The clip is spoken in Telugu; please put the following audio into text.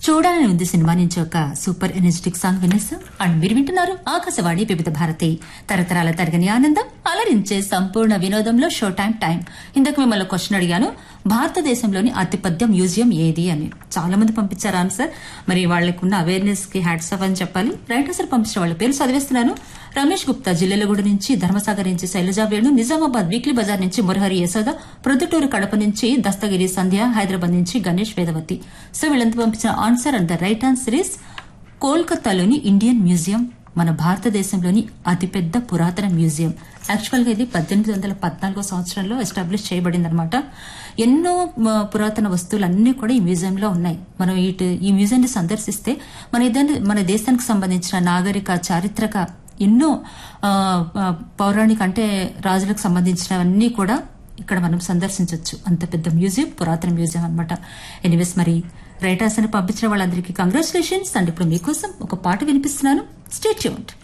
చూడాలని ఉంది సినిమా నుంచి ఒక సూపర్ ఎనర్జెటిక్ సాంగ్ వినేసాం అండ్ మీరు వింటున్నారు ఆకాశవాణి వివిధ భారతి తరతరాల తరగని ఆనందం అలరించే సంపూర్ణ వినోదంలో షో టైం టైం ఇందాక మిమ్మల్ని క్వశ్చన్ అడిగాను భారతదేశంలోని అతిపెద్ద మ్యూజియం ఏది అని చాలా మంది పంపించారు ఆన్సర్ మరి వాళ్ళకు ఉన్న అవేర్నెస్ కి హ్యాట్స్ ఆఫ్ అని చెప్పాలి రైట్ ఆన్సర్ పంపించిన వాళ్ళ పేరు చదివేస్తున్నాను రమేష్ గుప్తా జిల్లెలగూడ నుంచి ధర్మసాగర్ నుంచి శైలజా వేణు నిజామాబాద్ వీక్లీ బజార్ నుంచి మురహరి యశోద ప్రొద్దుటూరు కడప నుంచి దస్తగిరి సంధ్య హైదరాబాద్ నుంచి గణేష్ వేదవతి సో వీళ్ళంతా పంపించిన answer and the right answer is కోల్కతాలోని ఇండియన్ మ్యూజియం మన భారతదేశంలోని అతిపెద్ద పురాతన మ్యూజియం యాక్చువల్ గా ఇది పద్దెనిమిది వందల పద్నాలుగో సంవత్సరంలో ఎస్టాబ్లిష్ చేయబడిందనమాట ఎన్నో మ, పురాతన వస్తువులన్నీ కూడా ఈ మ్యూజియంలో ఉన్నాయి మనం ఇటు ఈ మ్యూజియం ని సందర్శిస్తే మన ఇద్దరి మన దేశానికి సంబంధించిన నాగరిక చారిత్రక ఎన్నో ఆ, ఆ, పౌరాణిక అంటే రాజులకు సంబంధించినవన్నీ కూడా ఇక్కడ మనం సందర్శించవచ్చు అంత పెద్ద మ్యూజియం పురాతన మ్యూజియం అన్నమాట ఎనీవేస్ మరి రైటర్స్ అని పంపించిన వాళ్ళందరికీ కంగ్రాచులేషన్స్ అండ్ ఇప్పుడు మీకోసం ఒక పాట వినిపిస్తున్నాను స్టేట్ యూన్డ్